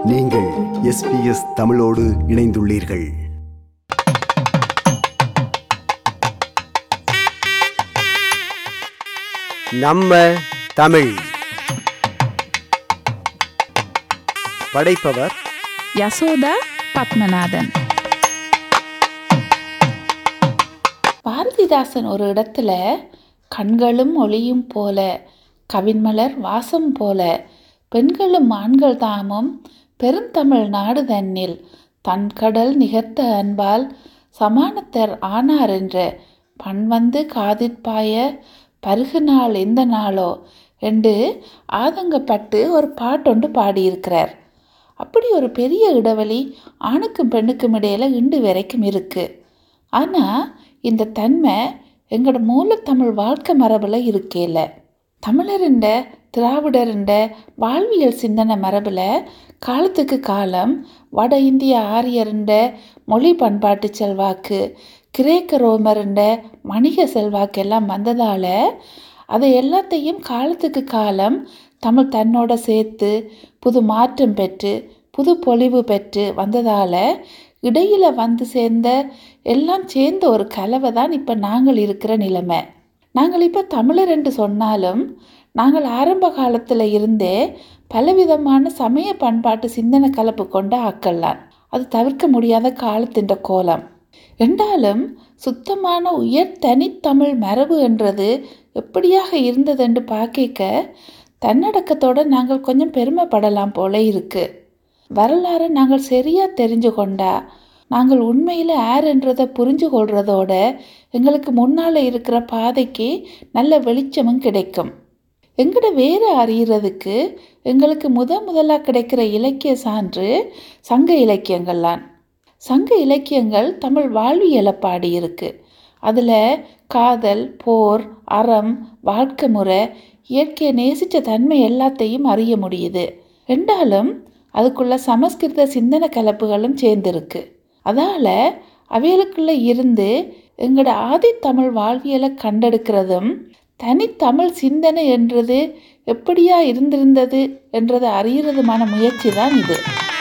நீங்கள் எஸ்பிஎஸ் தமிழோடு இணைந்துள்ளீர்கள் நம்ம தமிழ் படைப்பவர் யசோதா பத்மநாதன் பாரதிதாசன் ஒரு இடத்துல கண்களும் ஒளியும் போல கவின்மலர் வாசம் போல பெண்களும் ஆண்கள் தாமும் பெருந்தமிழ் நாடு தன்னில் தன்கடல் நிகர்த்த அன்பால் சமானத்தர் ஆனார் என்ற பண் வந்து காதிற்பாய பருகு நாள் எந்த நாளோ என்று ஆதங்கப்பட்டு ஒரு பாட்டொன்று பாடியிருக்கிறார் அப்படி ஒரு பெரிய இடைவெளி ஆணுக்கும் பெண்ணுக்கும் இடையில இண்டு வரைக்கும் இருக்குது ஆனால் இந்த தன்மை எங்களோட மூலத்தமிழ் வாழ்க்கை மரபில் இருக்கேல தமிழருண்ட திராவிடருண்ட வாழ்வியல் சிந்தனை மரபில் காலத்துக்கு காலம் வட இந்திய ஆரியருண்ட மொழி பண்பாட்டு செல்வாக்கு கிரேக்க ரோமருண்ட வணிக செல்வாக்கு எல்லாம் வந்ததால் அதை எல்லாத்தையும் காலத்துக்கு காலம் தமிழ் தன்னோட சேர்த்து புது மாற்றம் பெற்று புது பொலிவு பெற்று வந்ததால் இடையில் வந்து சேர்ந்த எல்லாம் சேர்ந்த ஒரு கலவை தான் இப்போ நாங்கள் இருக்கிற நிலைமை நாங்கள் இப்போ தமிழர் என்று சொன்னாலும் நாங்கள் ஆரம்ப காலத்தில் இருந்தே பலவிதமான சமய பண்பாட்டு சிந்தனை கலப்பு கொண்ட ஆக்கள்லாம் அது தவிர்க்க முடியாத காலத்தின் கோலம் என்றாலும் சுத்தமான உயர் தனித்தமிழ் மரபு என்றது எப்படியாக இருந்ததென்று பார்க்க தன்னடக்கத்தோடு நாங்கள் கொஞ்சம் பெருமைப்படலாம் போல இருக்கு வரலாறை நாங்கள் சரியாக தெரிஞ்சு கொண்டா நாங்கள் உண்மையில் யாருன்றதை புரிஞ்சு கொள்றதோட எங்களுக்கு முன்னால் இருக்கிற பாதைக்கு நல்ல வெளிச்சமும் கிடைக்கும் எங்கட வேறு அறியறதுக்கு எங்களுக்கு முத முதலாக கிடைக்கிற இலக்கிய சான்று சங்க இலக்கியங்கள்லாம் சங்க இலக்கியங்கள் தமிழ் வாழ்வியலை பாடியிருக்கு அதில் காதல் போர் அறம் வாழ்க்கை முறை இயற்கையை நேசித்த தன்மை எல்லாத்தையும் அறிய முடியுது ரெண்டாலும் அதுக்குள்ள சமஸ்கிருத சிந்தனை கலப்புகளும் சேர்ந்துருக்கு அதால் அவைகளுக்குள்ளே இருந்து எங்களோட ஆதித்தமிழ் வாழ்வியலை கண்டெடுக்கிறதும் தனித்தமிழ் சிந்தனை என்றது எப்படியா இருந்திருந்தது என்றதை அறியறதுமான முயற்சி தான் இது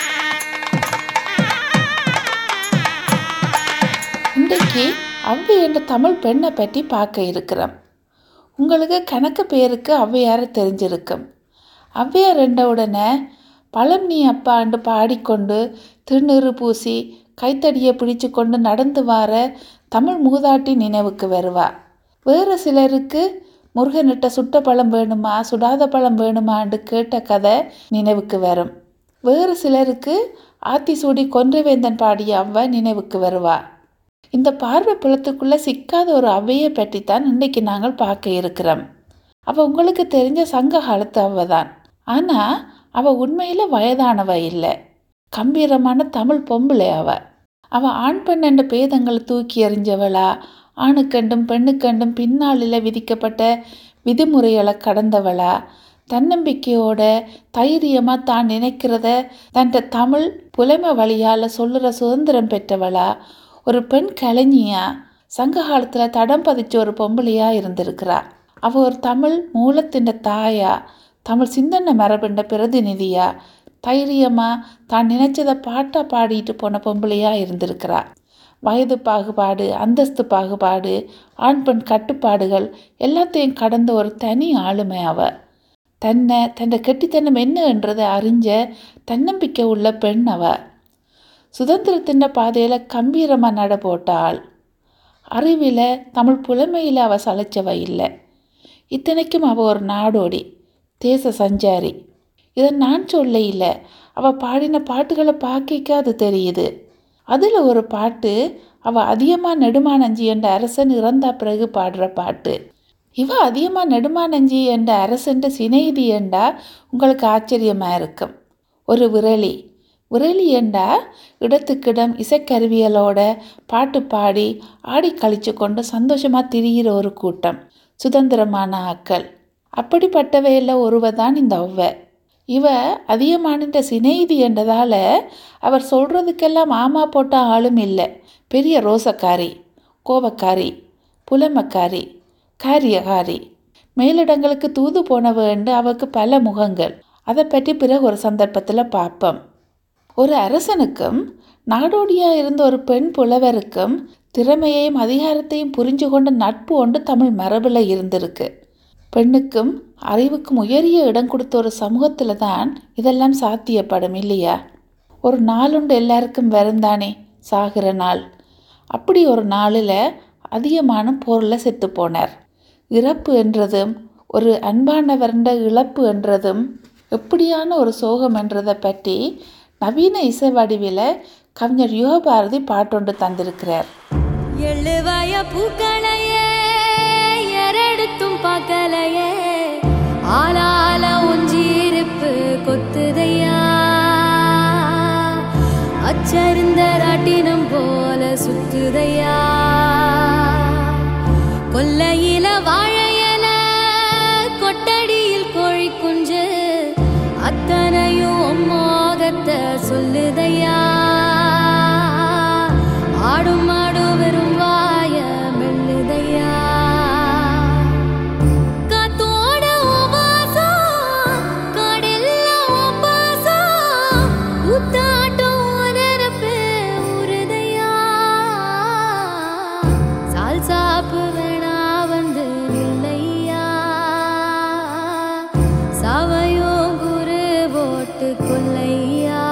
இன்றைக்கு ஔவை என்ற தமிழ் பெண்ணை பற்றி பார்க்க இருக்கிறோம் உங்களுக்கு கணக்கு பேருக்கு ஔவையாரை தெரிஞ்சிருக்கும் ஔவையார் ரெண்ட உடனே பழம் நீ அப்பாண்டு பாடிக்கொண்டு திருநீறு பூசி கைத்தடியை பிடிச்சு கொண்டு நடந்து வார தமிழ் மூதாட்டி நினைவுக்கு வருவா வேறு சிலருக்கு முருகனிட்ட சுட்ட பழம் வேணுமா சுடாத பழம் வேணுமான்னு கேட்ட கதை நினைவுக்கு வரும் வேறு சிலருக்கு ஆத்திசூடி கொன்றுவேந்தன் பாடிய அவ்வை நினைவுக்கு வருவா இந்த பார்வை புலத்துக்குள்ளே சிக்காத ஒரு அவ்வையை பற்றி தான் இன்றைக்கு நாங்கள் பார்க்க இருக்கிறோம் அவள் உங்களுக்கு தெரிஞ்ச சங்க காலத்து அவ்வை தான் ஆனால் அவள் உண்மையில் வயதானவ இல்லை கம்பீரமான தமிழ் பொம்பளை அவ அவள் ஆண் பெண் என்ற பேதங்களை தூக்கி எறிஞ்சவளா ஆணுக்கண்டும் பெண்ணுக்கண்டும் பின்னாளில் விதிக்கப்பட்ட விதிமுறைகளை கடந்தவளா தன்னம்பிக்கையோட தைரியமாக தான் நினைக்கிறத தன் தமிழ் புலமை வழியால் சொல்லுற சுதந்திரம் பெற்றவளா ஒரு பெண் கலைஞியா சங்க காலத்தில் தடம் பதிச்ச ஒரு பொம்பளையா இருந்திருக்கிறா அவள் ஒரு தமிழ் மூலத்தின் தாயா தமிழ் சிந்தனை மரபின்ற பிரதிநிதியா தைரியமாக தான் நினைச்சதை பாட்டாக பாடிட்டு போன பொம்பளையா இருந்திருக்கிறா வயது பாகுபாடு அந்தஸ்து பாகுபாடு ஆண் பெண் கட்டுப்பாடுகள் எல்லாத்தையும் கடந்த ஒரு தனி ஆளுமை அவ தன்னை தன்னை கெட்டித்தனம் என்னன்றதை அறிஞ்ச தன்னம்பிக்கை உள்ள பெண் அவ சுதந்திரத்தின் பாதையில் கம்பீரமாக நட போட்டாள் அறிவில் தமிழ் புலமையில் அவள் சளைச்சவ இல்லை இத்தனைக்கும் அவள் ஒரு நாடோடி தேச சஞ்சாரி இதை நான் சொல்ல இல்லை அவள் பாடின பாட்டுகளை பார்க்க அது தெரியுது அதில் ஒரு பாட்டு அவள் அதிகமாக நெடுமானஞ்சி என்ற அரசன் இறந்தா பிறகு பாடுற பாட்டு இவ அதிகமாக நெடுமானஞ்சி என்ற அரசன்ற சிநேகிதி என்றா உங்களுக்கு ஆச்சரியமாக இருக்கும் ஒரு விரலி விரலி என்றா இடத்துக்கிடம் இசைக்கருவியலோட பாட்டு பாடி ஆடி கழிச்சு கொண்டு சந்தோஷமாக திரிகிற ஒரு கூட்டம் சுதந்திரமான ஆக்கள் அப்படிப்பட்டவையில் ஒருவ தான் இந்த ஒவ்வை இவ அதிகமானின்ற சிநேகிதி என்றதால் அவர் சொல்கிறதுக்கெல்லாம் ஆமா போட்ட ஆளும் இல்லை பெரிய ரோசக்காரி கோபக்காரி புலமக்காரி காரியகாரி மேலிடங்களுக்கு தூது போனவ என்று அவருக்கு பல முகங்கள் அதை பற்றி பிறகு ஒரு சந்தர்ப்பத்தில் பார்ப்போம் ஒரு அரசனுக்கும் நாடோடியா இருந்த ஒரு பெண் புலவருக்கும் திறமையையும் அதிகாரத்தையும் புரிஞ்சு கொண்ட நட்பு ஒன்று தமிழ் மரபில் இருந்திருக்கு பெண்ணுக்கும் அறிவுக்கும் உயரிய இடம் கொடுத்த ஒரு சமூகத்தில் தான் இதெல்லாம் சாத்தியப்படும் இல்லையா ஒரு நாளுண்டு எல்லாருக்கும் வருந்தானே சாகிற நாள் அப்படி ஒரு நாளில் அதிகமான பொருளில் செத்து போனார் இறப்பு என்றதும் ஒரு அன்பானவர்ந்த இழப்பு என்றதும் எப்படியான ஒரு சோகம் என்றதை பற்றி நவீன இசை வடிவில் கவிஞர் யுகபாரதி பாட்டொன்று தந்திருக்கிறார் எழுவாய பூக்களையே எரடுத்தும் பார்க்கலையே ஆளால ஒஞ்சிருப்பு கொத்துதையா அச்சருந்த ராட்டினம் போல சுத்துதையா கொல்லையில வாழையல கொட்டடியில் கோழி குஞ்சு அத்தனையும் மோகத்தை சொல்லுதையா ஆடும் ஆடும் வெறும் வாய மெல்லுதையா காத்தோட உபாசம் காடெல்லாம் உபாசம் ஊத்தாட்டம் உணரப்பு உருதையா சால் சாப்பு வேணா வந்து நில்லையா சாவையோ குரு போட்டு கொல்லையா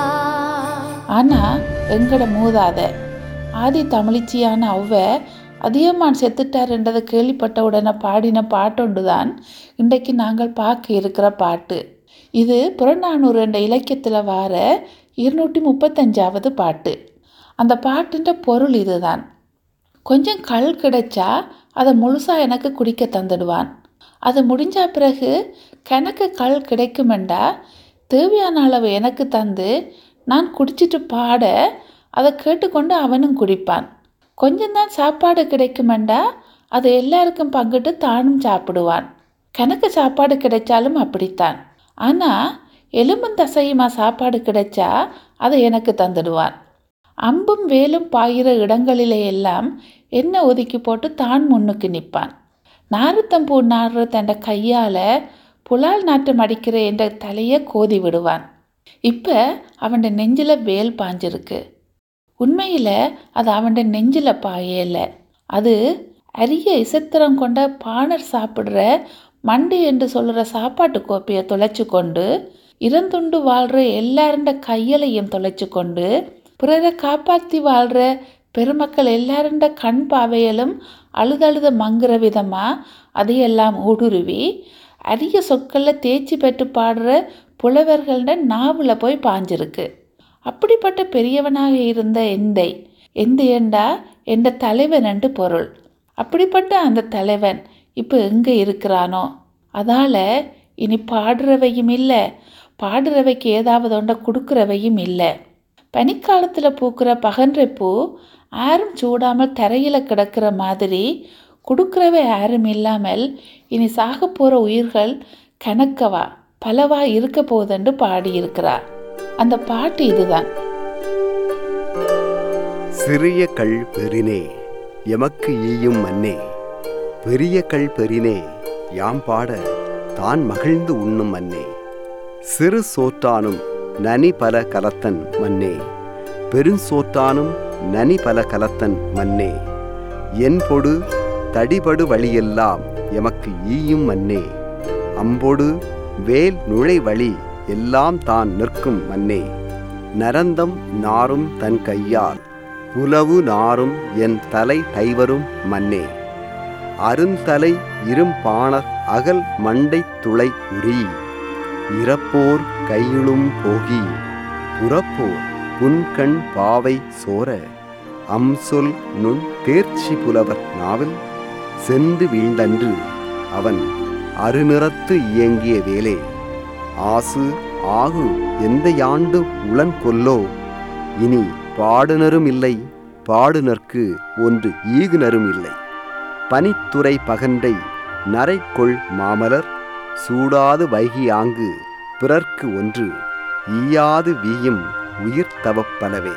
ஆனால் எங்கட மூதாத ஆதி தமிழிச்சியான ஔவ அதியமான் செத்துட்டார்ன்றதை கேள்விப்பட்ட உடனே பாடின பாட்டொண்டு தான் இன்றைக்கு நாங்கள் பார்க்க இருக்கிற பாட்டு இது புறநானூறு என்ற இலக்கியத்தில் வார இருநூற்றி முப்பத்தஞ்சாவது பாட்டு அந்த பாட்டுன்ற பொருள் இதுதான் கொஞ்சம் கல் கிடைச்சா அதை முழுசாக எனக்கு குடிக்க தந்துடுவான் அது முடிஞ்ச பிறகு கணக்கு கல் கிடைக்குமெண்டா தேவையான அளவு எனக்கு தந்து நான் குடிச்சிட்டு பாட அதை கேட்டுக்கொண்டு அவனும் குடிப்பான் கொஞ்சம்தான் சாப்பாடு கிடைக்குமெண்டா அதை எல்லாருக்கும் பங்கிட்டு தானும் சாப்பிடுவான் கணக்கு சாப்பாடு கிடைச்சாலும் அப்படித்தான் ஆனால் எலும்பும் தசையுமா சாப்பாடு கிடைச்சா அதை எனக்கு தந்துடுவான் அம்பும் வேலும் பாயிற இடங்களிலே எல்லாம் என்ன ஒதுக்கி போட்டு தான் முன்னுக்கு நிற்பான் நாருத்தம்பூ நாடுற தண்ட கையால் புலால் நாட்டம் அடிக்கிற என்ற தலையை கோதி விடுவான் இப்போ அவன் நெஞ்சில் வேல் பாஞ்சிருக்கு உண்மையில் அது அவன் நெஞ்சில் பாயல அது அரிய இசத்திரம் கொண்ட பாணர் சாப்பிட்ற மண்டு என்று சொல்கிற சாப்பாட்டு கோப்பையை தொலைச்சு கொண்டு இறந்துண்டு வாழ்கிற எல்லாருண்ட கையலையும் தொலைச்சு கொண்டு பிறரை காப்பாற்றி வாழ்கிற பெருமக்கள் எல்லாருண்ட கண் பாவையிலும் அழுதழுத மங்குற விதமாக அதையெல்லாம் ஊடுருவி அரிய சொற்களில் தேர்ச்சி பெற்று பாடுற புலவர்கள்ட நாவில் போய் பாஞ்சிருக்கு அப்படிப்பட்ட பெரியவனாக இருந்த எந்தை எந்த ஏண்டா என்ற தலைவன் என்று பொருள் அப்படிப்பட்ட அந்த தலைவன் இப்போ எங்கே இருக்கிறானோ அதால் இனி பாடுறவையும் இல்லை பாடுறவைக்கு ஏதாவது ஒன்றை கொடுக்குறவையும் இல்லை பனிக்காலத்தில் பூக்கிற பகன்றை பூ யாரும் சூடாமல் தரையில் கிடக்கிற மாதிரி கொடுக்குறவை யாரும் இல்லாமல் இனி சாக போகிற உயிர்கள் கணக்கவா பலவா இருக்க போகுதுன்னு பாடியிருக்கிறார் அந்த பாட்டு இதுதான் சிறிய கள் பெறினே எமக்கு ஈயும் மன்னே பெரிய கள் பெறினே யாம் பாட தான் மகிழ்ந்து உண்ணும் மன்னே சிறு சோற்றானும் நனி பல கலத்தன் மன்னே பெருஞ்சோற்றானும் நனி பல கலத்தன் மன்னே என் பொடு தடிபடு வழியெல்லாம் எமக்கு ஈயும் மன்னே அம்பொடு வேல் நுழை வழி எல்லாம் தான் நிற்கும் மன்னே நரந்தம் நாரும் தன் கையால் புலவு நாரும் என் தலை தைவரும் மன்னே அருந்தலை இரும்பாணர் அகல் மண்டை துளை உரி இறப்போர் கையிலும் போகி புறப்போர் புன்கண் பாவை சோர அம்சொல் நுண் தேர்ச்சி புலவர் நாவில் சென்று வீழ்ந்தன்று அவன் அருநிறத்து இயங்கிய வேலே ஆசு ஆகு எந்த யாண்டு உளன் கொல்லோ இனி பாடுனரும் இல்லை பாடுனர்க்கு ஒன்று ஈகுனரும் இல்லை பனித்துறை பகன்றை நரைக்கொள் மாமலர் சூடாது வைகியாங்கு பிறர்க்கு ஒன்று ஈயாது வீயும் உயிர் தவப்பலவே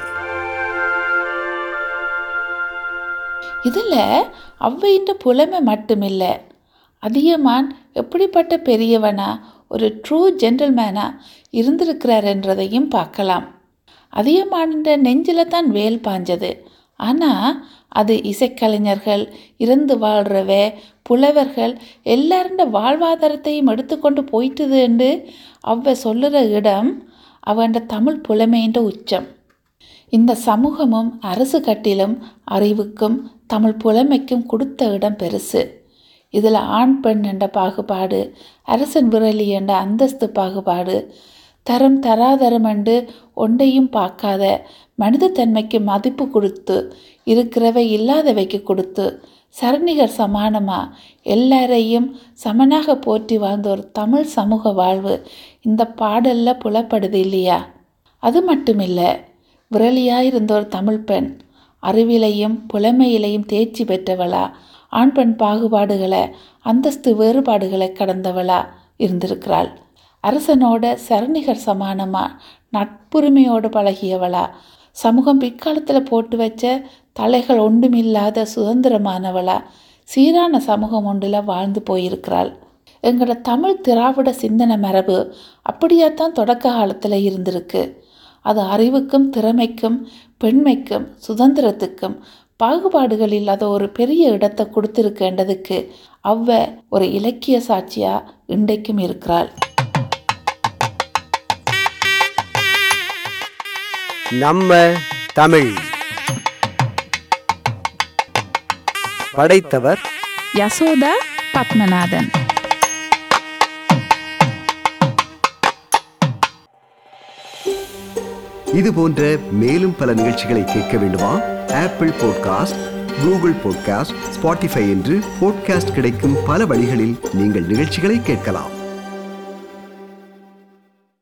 இதில் ஔவையின் புலமை மட்டுமில்லை அதியமான் எப்படிப்பட்ட பெரியவனா ஒரு ட்ரூ ஜென்டில்மேனா இருந்திருக்கிறார் என்றதையும் பார்க்கலாம் அதிகமான நெஞ்சில் தான் வேல் பாஞ்சது ஆனால் அது இசைக்கலைஞர்கள் இறந்து வாழ்கிறவ புலவர்கள் எல்லாருண்ட வாழ்வாதாரத்தையும் எடுத்துக்கொண்டு போயிட்டுதுன்னு அவ சொல்லுற இடம் அவண்ட தமிழ் புலமைன்ற உச்சம் இந்த சமூகமும் அரசு கட்டிலும் அறிவுக்கும் தமிழ் புலமைக்கும் கொடுத்த இடம் பெருசு இதில் ஆண் பெண் என்ற பாகுபாடு அரசன் விரலி என்ற அந்தஸ்து பாகுபாடு தரம் தராதரம் என்று ஒன்றையும் பார்க்காத மனிதத்தன்மைக்கு மதிப்பு கொடுத்து இருக்கிறவை இல்லாதவைக்கு கொடுத்து சரணிகர் சமானமாக எல்லாரையும் சமனாக போற்றி வாழ்ந்த ஒரு தமிழ் சமூக வாழ்வு இந்த பாடலில் புலப்படுது இல்லையா அது மட்டுமில்லை விரலியாயிருந்த ஒரு தமிழ் பெண் அறிவிலையும் புலமையிலையும் தேர்ச்சி பெற்றவளா ஆண் பெண் பாகுபாடுகளை அந்தஸ்து வேறுபாடுகளை கடந்தவளா இருந்திருக்கிறாள் அரசனோட சரணிகர் சமானமா நட்புரிமையோடு பழகியவளா சமூகம் பிற்காலத்தில் போட்டு வச்ச தலைகள் ஒன்றுமில்லாத சுதந்திரமானவளா சீரான சமூகம் ஒன்றில் வாழ்ந்து போயிருக்கிறாள் எங்களோட தமிழ் திராவிட சிந்தனை மரபு அப்படியாத்தான் தொடக்க காலத்தில் இருந்திருக்கு அது அறிவுக்கும் திறமைக்கும் பெண்மைக்கும் சுதந்திரத்துக்கும் பாகுபாடுகள் இல்லாத ஒரு பெரிய இடத்தை கொடுத்துருக்கின்றதுக்கு அவ ஒரு இலக்கிய சாட்சியா இன்றைக்கும் இருக்கிறாள் நம்ம தமிழ் படைத்தவர் யசோதா பத்மநாதன் இது போன்ற மேலும் பல நிகழ்ச்சிகளை கேட்க வேண்டுமா Apple podcast Google podcast Spotify என்று பாட்காஸ்ட் கிடைக்கும் பல வழிகளில் நீங்கள் நிகழ்ச்சிகளை கேட்கலாம்